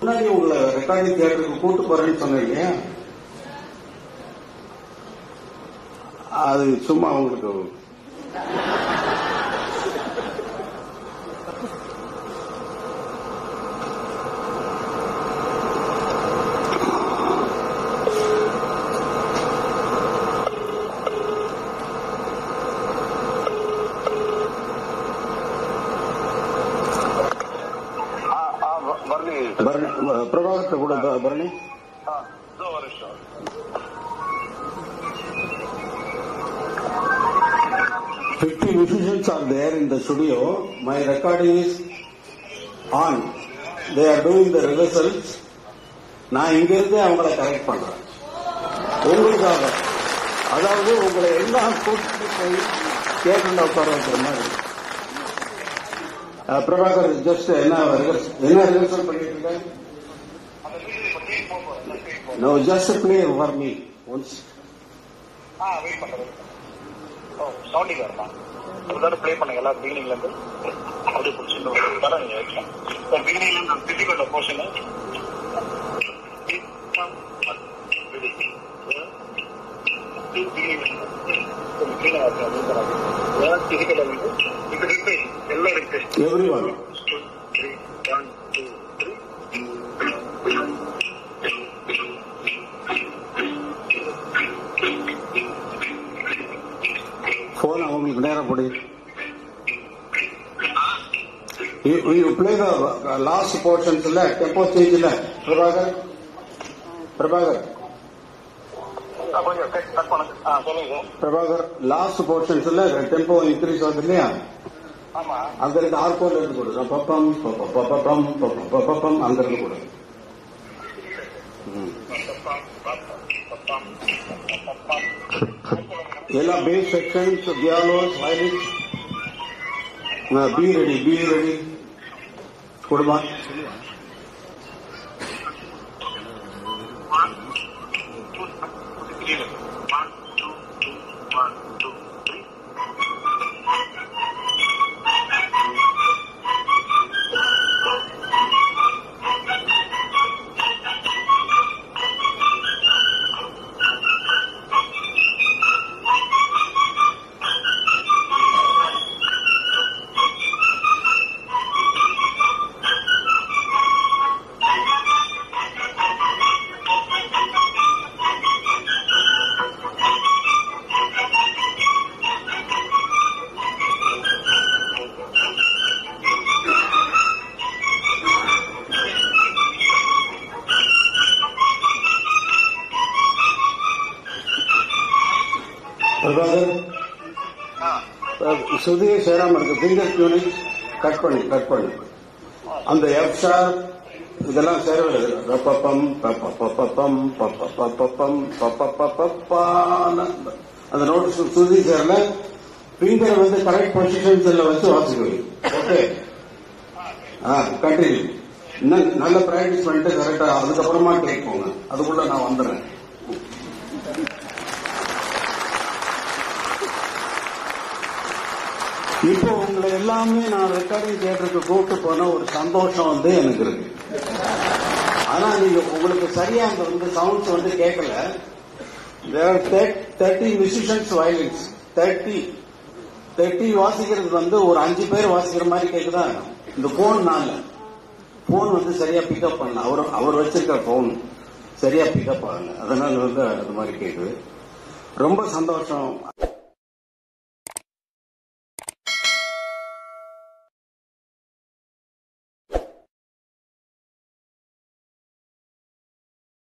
முன்னாடி உங்களை ரெக்கார்டிங் தியேட்டருக்கு கூட்டு போறேன்னு சொன்னீங்க அது சும்மா உங்களுக்கு ஆ, ஆ, வ- வரலி பரணி பிரபாகத்தை கூட ப- பரணி ஆ, இதோ வரேன் sir Fifty musicians are there in the studio. My recording is on. They are doing the rehearsals. நான் இங்கிருந்து அவங்கள கரெக்ட் பண்றேன் உங்களுக்காக அதாவது உங்களை எல்லாம் கூட்டிட்டு போய் கேட்டு உட்கார வைக்கிற மாதிரி அஹ், பிரபாகர் ஜஸ்ட் என்ன rehearsal- என்ன ரிஹர்சல் பண்ணிட்டு இருக்காங்க அந்த மீட்டிங் இப்போ டீம் போக போறேன் டீம் போக no just play for me once ஆ வெயிட் பண்றேன் ஓ சவுண்டிங் வருமா ஒரு தடவை ப்ளே பண்ணுங்க எல்லாரும் பிகினிங்ல இருந்து அப்படியே பிடிச்சிட்டு வரேன் நீங்க வைக்கலாம் இப்போ பிகினிங்ல இருந்து டிஃபிகல்ட் போர்ஷன் எல்லாம் இருக்கு everyone One, two, three. போன் அவங்களுக்கு நேரம் கொடு you play the last portions இல்ல டெம்போ சேஞ்ச் இல்ல பிரபாகர் பிரபாகர் ஆ, கொஞ்சம் கட் பண்ணுங்க ஆ சொல்லுங்க சார் பிரபாகர் லாஸ்ட் போர்ஷன்ஸ் இல்ல டெம்போ இன்க்ரீஸ் ஆகுது இல்லையா ஆமா அங்க இருந்து ஆர்கோல இருந்து கொடு பப்பம் பப்பம் பப்பம் அங்க இருந்து கொடு ம். எல்லா bass sections violas violin be ready be ready கொடுமா பிரபாகர் சுதியை சேராம இருக்கு ஃபிங்கர் டியூனிங் கட் பண்ணி கட் பண்ணி அந்த எஃப் ஷார் இதெல்லாம் சேரவில்லை ரப்பப்பம் பப்பப்பப்பம் பப்பப்பப்பம் பப்பப்பப்பான அந்த நோட்டு சுதி சேரல ஃபிங்கரை வந்து கரெக்ட் பொசிஷன்ஸ்ல வச்சு வாசிக்கணும் ஓகே ஆ கண்டினியூ இன்னும் நல்ல பிராக்டிஸ் பண்ணிட்டு கரெக்டா அதுக்கப்புறமா டேக் போங்க அதுக்குள்ள நான் வந்துடுறேன் இப்போ உங்களை எல்லாமே நான் ரெக்கார்டிங் தியேட்டருக்கு கூப்பிட்டு போன ஒரு சந்தோஷம் வந்து எனக்கு இருக்கு ஆனா நீங்க உங்களுக்கு சரியா அந்த வந்து சவுண்ட்ஸ் வந்து கேட்கல thirty musicians violins thirty thirty வாசிக்கிறது வந்து ஒரு அஞ்சு பேர் வாசிக்கிற மாதிரி கேக்குதா இந்த போன்னால போன் வந்து சரியா பிக்கப் பண்ணல அவர் அவர் வச்சிருக்க போன் சரியா பிக்கப் ஆகல அதனால வந்து அது மாதிரி கேக்குது ரொம்ப சந்தோஷம்